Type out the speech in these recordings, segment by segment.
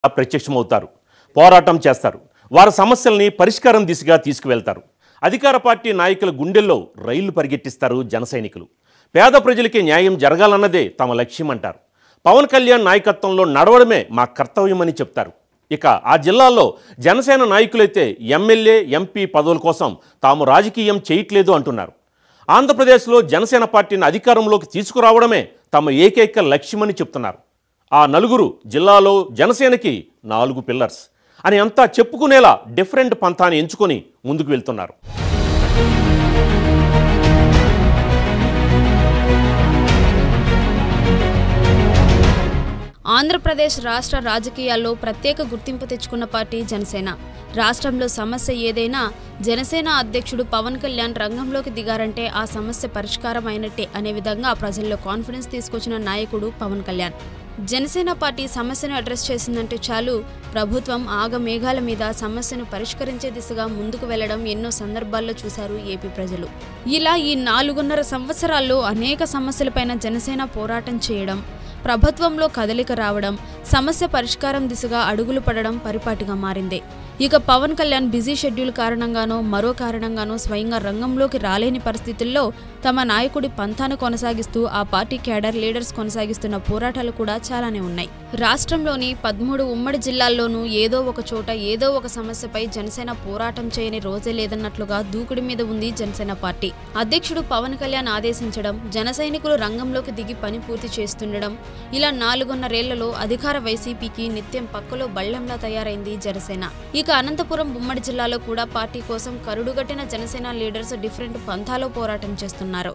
ప్రత్యక్షమవుతారు పోరాటం చేస్తారు వారి సమస్యల్ని పరిష్కారం దిశగా తీసుకువెళ్తారు అధికార పార్టీ నాయకుల గుండెల్లో రైళ్లు పరిగెట్టిస్తారు జన సైనికులు పేద ప్రజలకి న్యాయం జరగాలన్నదే తమ లక్ష్యం అంటారు పవన్ కళ్యాణ్ నాయకత్వంలో నడవడమే మా కర్తవ్యమని చెప్తారు ఇక ఆ జిల్లాల్లో జనసేన నాయకులైతే ఎమ్మెల్యే ఎంపీ పదవుల కోసం తాము రాజకీయం చేయట్లేదు అంటున్నారు ఆంధ్రప్రదేశ్లో జనసేన పార్టీని అధికారంలోకి తీసుకురావడమే తమ ఏకైక లక్ష్యమని చెప్తున్నారు ఆ నలుగురు జిల్లాలో జనసేనకి నాలుగు పిల్లర్స్ అని అంతా చెప్పుకునేలా డిఫరెంట్ పంథాని ఎంచుకొని ముందుకు వెళ్తున్నారు ఆంధ్రప్రదేశ్ రాష్ట్ర రాజకీయాల్లో ప్రత్యేక గుర్తింపు తెచ్చుకున్న పార్టీ జనసేన రాష్ట్రంలో సమస్య ఏదైనా జనసేన అధ్యక్షుడు పవన్ కళ్యాణ్ రంగంలోకి దిగారంటే ఆ సమస్య పరిష్కారం అయినట్టే అనే విధంగా ప్రజల్లో కాన్ఫిడెన్స్ తీసుకొచ్చిన నాయకుడు పవన్ కళ్యాణ్ జనసేన పార్టీ సమస్యను అడ్రస్ చేసిందంటే చాలు ప్రభుత్వం ఆగమేఘాల మీద సమస్యను పరిష్కరించే దిశగా ముందుకు వెళ్లడం ఎన్నో సందర్భాల్లో చూశారు ఏపీ ప్రజలు ఇలా ఈ నాలుగున్నర సంవత్సరాల్లో అనేక సమస్యలపైన జనసేన పోరాటం చేయడం ప్రభుత్వంలో కదలిక రావడం సమస్య పరిష్కారం దిశగా అడుగులు పడడం పరిపాటిగా మారింది ఇక పవన్ కళ్యాణ్ బిజీ షెడ్యూల్ కారణంగానో మరో కారణంగానో స్వయంగా రంగంలోకి రాలేని పరిస్థితుల్లో తమ నాయకుడి పంథాను కొనసాగిస్తూ ఆ పార్టీ క్యాడర్ లీడర్స్ కొనసాగిస్తున్న పోరాటాలు కూడా చాలానే ఉన్నాయి రాష్ట్రంలోని పదమూడు ఉమ్మడి జిల్లాల్లోనూ ఏదో ఒక చోట ఏదో ఒక సమస్యపై జనసేన పోరాటం చేయని రోజే లేదన్నట్లుగా దూకుడి మీద ఉంది జనసేన పార్టీ అధ్యక్షుడు పవన్ కళ్యాణ్ ఆదేశించడం జన సైనికులు రంగంలోకి దిగి పని పూర్తి చేస్తుండడం ఇలా నాలుగున్నరేళ్లలో అధికార వైసీపీకి నిత్యం పక్కలో బళ్లంలా తయారైంది జనసేన ఇక అనంతపురం ఉమ్మడి జిల్లాలో కూడా పార్టీ కోసం కరుడుగట్టిన జనసేన లీడర్స్ డిఫరెంట్ పంథాలో పోరాటం చేస్తున్నారు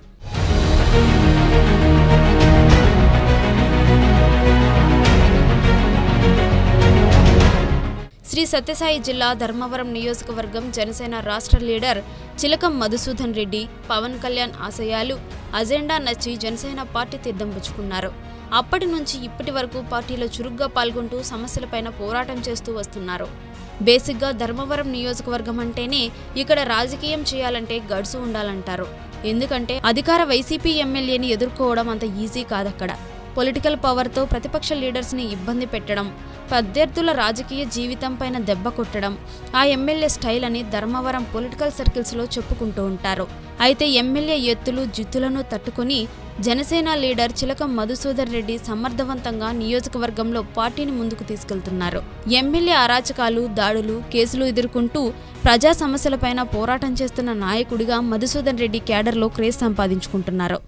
శ్రీ సత్యసాయి జిల్లా ధర్మవరం నియోజకవర్గం జనసేన రాష్ట్ర లీడర్ చిలకం మధుసూదన్ రెడ్డి పవన్ కళ్యాణ్ ఆశయాలు అజెండా నచ్చి జనసేన పార్టీ తీర్థం పుచ్చుకున్నారు అప్పటి నుంచి ఇప్పటి వరకు పార్టీలో చురుగ్గా పాల్గొంటూ సమస్యలపైన పోరాటం చేస్తూ వస్తున్నారు బేసిక్గా ధర్మవరం నియోజకవర్గం అంటేనే ఇక్కడ రాజకీయం చేయాలంటే గడుసు ఉండాలంటారు ఎందుకంటే అధికార వైసీపీ ఎమ్మెల్యేని ఎదుర్కోవడం అంత ఈజీ కాదక్కడ పొలిటికల్ పవర్తో ప్రతిపక్ష లీడర్స్ని ఇబ్బంది పెట్టడం ప్రత్యర్థుల రాజకీయ జీవితం పైన దెబ్బ కొట్టడం ఆ ఎమ్మెల్యే స్టైల్ అని ధర్మవరం పొలిటికల్ సర్కిల్స్లో చెప్పుకుంటూ ఉంటారు అయితే ఎమ్మెల్యే ఎత్తులు జిత్తులను తట్టుకొని జనసేన లీడర్ చిలకం మధుసూదర్ రెడ్డి సమర్థవంతంగా నియోజకవర్గంలో పార్టీని ముందుకు తీసుకెళ్తున్నారు ఎమ్మెల్యే అరాచకాలు దాడులు కేసులు ఎదుర్కొంటూ ప్రజా సమస్యలపైన పోరాటం చేస్తున్న నాయకుడిగా మధుసూదన్ రెడ్డి క్యాడర్లో క్రేజ్ సంపాదించుకుంటున్నారు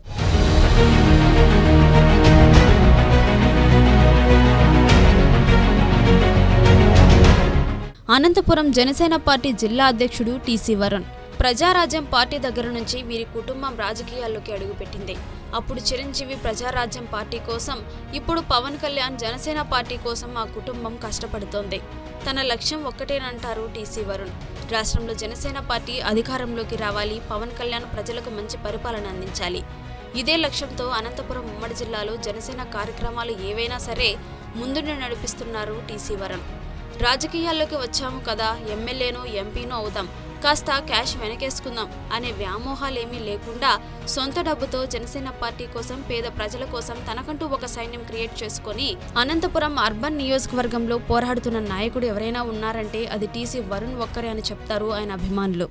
అనంతపురం జనసేన పార్టీ జిల్లా అధ్యక్షుడు టీసీ వరుణ్ ప్రజారాజ్యం పార్టీ దగ్గర నుంచి వీరి కుటుంబం రాజకీయాల్లోకి అడుగుపెట్టింది అప్పుడు చిరంజీవి ప్రజారాజ్యం పార్టీ కోసం ఇప్పుడు పవన్ కళ్యాణ్ జనసేన పార్టీ కోసం ఆ కుటుంబం కష్టపడుతోంది తన లక్ష్యం ఒక్కటేనంటారు టీసీ వరుణ్ రాష్ట్రంలో జనసేన పార్టీ అధికారంలోకి రావాలి పవన్ కళ్యాణ్ ప్రజలకు మంచి పరిపాలన అందించాలి ఇదే లక్ష్యంతో అనంతపురం ఉమ్మడి జిల్లాలో జనసేన కార్యక్రమాలు ఏవైనా సరే ముందుండి నడిపిస్తున్నారు టీసీ వరుణ్ రాజకీయాల్లోకి వచ్చాము కదా ఎమ్మెల్యేనో ఎంపీనో అవుదాం కాస్త క్యాష్ వెనకేసుకుందాం అనే వ్యామోహాలేమీ లేకుండా సొంత డబ్బుతో జనసేన పార్టీ కోసం పేద ప్రజల కోసం తనకంటూ ఒక సైన్యం క్రియేట్ చేసుకొని అనంతపురం అర్బన్ నియోజకవర్గంలో పోరాడుతున్న నాయకుడు ఎవరైనా ఉన్నారంటే అది టీసీ వరుణ్ ఒక్కరే అని చెప్తారు ఆయన అభిమానులు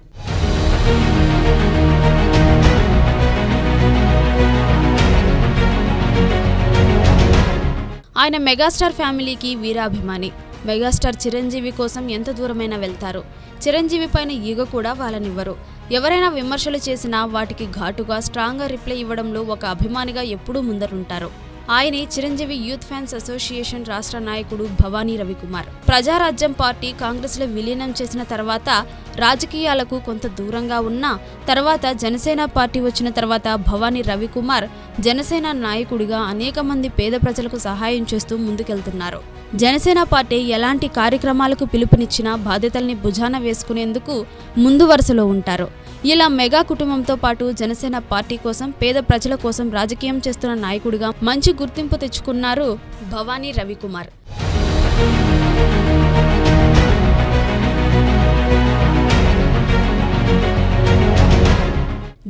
ఆయన మెగాస్టార్ ఫ్యామిలీకి వీరాభిమాని మెగాస్టార్ చిరంజీవి కోసం ఎంత దూరమైనా వెళ్తారు చిరంజీవి పైన ఈగ కూడా వాళ్ళనివ్వరు ఎవరైనా విమర్శలు చేసినా వాటికి ఘాటుగా స్ట్రాంగ్గా రిప్లై ఇవ్వడంలో ఒక అభిమానిగా ఎప్పుడూ ముందరుంటారు ఆయనే చిరంజీవి యూత్ ఫ్యాన్స్ అసోసియేషన్ రాష్ట్ర నాయకుడు భవానీ రవికుమార్ ప్రజారాజ్యం పార్టీ కాంగ్రెస్లో విలీనం చేసిన తర్వాత రాజకీయాలకు కొంత దూరంగా ఉన్నా తర్వాత జనసేన పార్టీ వచ్చిన తర్వాత భవానీ రవికుమార్ జనసేన నాయకుడిగా అనేక మంది పేద ప్రజలకు సహాయం చేస్తూ ముందుకెళ్తున్నారు జనసేన పార్టీ ఎలాంటి కార్యక్రమాలకు పిలుపునిచ్చినా బాధ్యతల్ని భుజాన వేసుకునేందుకు ముందు వరుసలో ఉంటారు ఇలా మెగా కుటుంబంతో పాటు జనసేన పార్టీ కోసం పేద ప్రజల కోసం రాజకీయం చేస్తున్న నాయకుడిగా మంచి గుర్తింపు తెచ్చుకున్నారు భవానీ రవికుమార్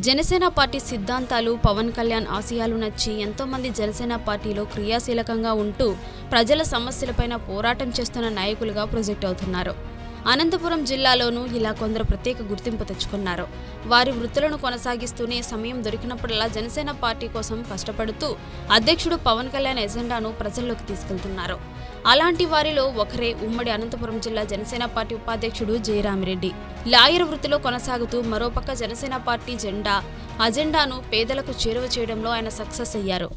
జనసేన పార్టీ సిద్ధాంతాలు పవన్ కళ్యాణ్ ఆశయాలు నచ్చి ఎంతోమంది జనసేన పార్టీలో క్రియాశీలకంగా ఉంటూ ప్రజల సమస్యలపైన పోరాటం చేస్తున్న నాయకులుగా ప్రొజెక్ట్ అవుతున్నారు అనంతపురం జిల్లాలోనూ ఇలా కొందరు ప్రత్యేక గుర్తింపు తెచ్చుకున్నారు వారి వృత్తులను కొనసాగిస్తూనే సమయం దొరికినప్పుడల్లా జనసేన పార్టీ కోసం కష్టపడుతూ అధ్యక్షుడు పవన్ కళ్యాణ్ ఎజెండాను ప్రజల్లోకి తీసుకెళ్తున్నారు అలాంటి వారిలో ఒకరే ఉమ్మడి అనంతపురం జిల్లా జనసేన పార్టీ ఉపాధ్యక్షుడు జయరామిరెడ్డి లాయర్ వృత్తిలో కొనసాగుతూ మరోపక్క జనసేన పార్టీ జెండా అజెండాను పేదలకు చేరువ చేయడంలో ఆయన సక్సెస్ అయ్యారు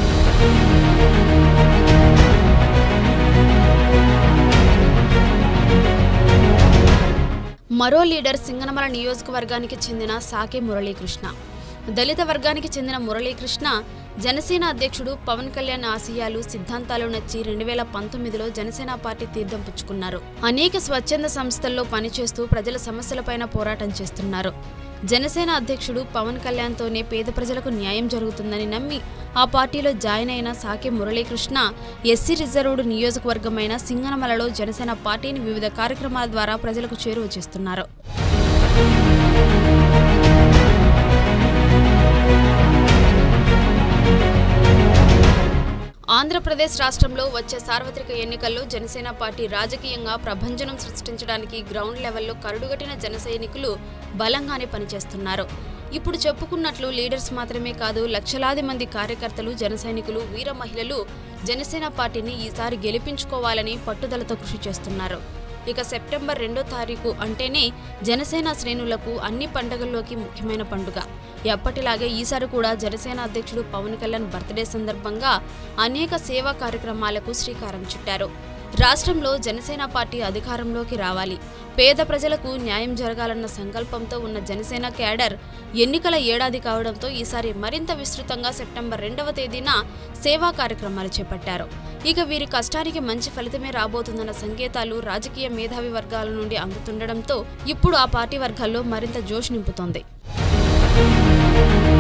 మరో లీడర్ సింగనమల నియోజకవర్గానికి చెందిన సాకే మురళీకృష్ణ దళిత వర్గానికి చెందిన మురళీకృష్ణ జనసేన అధ్యక్షుడు పవన్ కళ్యాణ్ ఆశయాలు సిద్ధాంతాలు నచ్చి రెండు వేల పంతొమ్మిదిలో జనసేన పార్టీ తీర్థం పుచ్చుకున్నారు అనేక స్వచ్ఛంద సంస్థల్లో పనిచేస్తూ ప్రజల సమస్యలపైన పోరాటం చేస్తున్నారు జనసేన అధ్యక్షుడు పవన్ కళ్యాణ్తోనే పేద ప్రజలకు న్యాయం జరుగుతుందని నమ్మి ఆ పార్టీలో జాయిన్ అయిన సాకే మురళీకృష్ణ ఎస్సీ రిజర్వ్డ్ నియోజకవర్గమైన సింగనమలలో జనసేన పార్టీని వివిధ కార్యక్రమాల ద్వారా ప్రజలకు చేరువ చేస్తున్నారు ఆంధ్రప్రదేశ్ రాష్ట్రంలో వచ్చే సార్వత్రిక ఎన్నికల్లో జనసేన పార్టీ రాజకీయంగా ప్రభంజనం సృష్టించడానికి గ్రౌండ్ లెవెల్లో కరుడుగట్టిన జన సైనికులు బలంగానే పనిచేస్తున్నారు ఇప్పుడు చెప్పుకున్నట్లు లీడర్స్ మాత్రమే కాదు లక్షలాది మంది కార్యకర్తలు జన సైనికులు వీర మహిళలు జనసేన పార్టీని ఈసారి గెలిపించుకోవాలని పట్టుదలతో కృషి చేస్తున్నారు ఇక సెప్టెంబర్ రెండో తారీఖు అంటేనే జనసేన శ్రేణులకు అన్ని పండుగల్లోకి ముఖ్యమైన పండుగ ఎప్పటిలాగే ఈసారి కూడా జనసేన అధ్యక్షుడు పవన్ కళ్యాణ్ బర్త్డే సందర్భంగా అనేక సేవా కార్యక్రమాలకు శ్రీకారం చుట్టారు రాష్ట్రంలో జనసేన పార్టీ అధికారంలోకి రావాలి పేద ప్రజలకు న్యాయం జరగాలన్న సంకల్పంతో ఉన్న జనసేన క్యాడర్ ఎన్నికల ఏడాది కావడంతో ఈసారి మరింత విస్తృతంగా సెప్టెంబర్ రెండవ తేదీన సేవా కార్యక్రమాలు చేపట్టారు ఇక వీరి కష్టానికి మంచి ఫలితమే రాబోతుందన్న సంకేతాలు రాజకీయ మేధావి వర్గాల నుండి అందుతుండడంతో ఇప్పుడు ఆ పార్టీ వర్గాల్లో మరింత జోష్ నింపుతోంది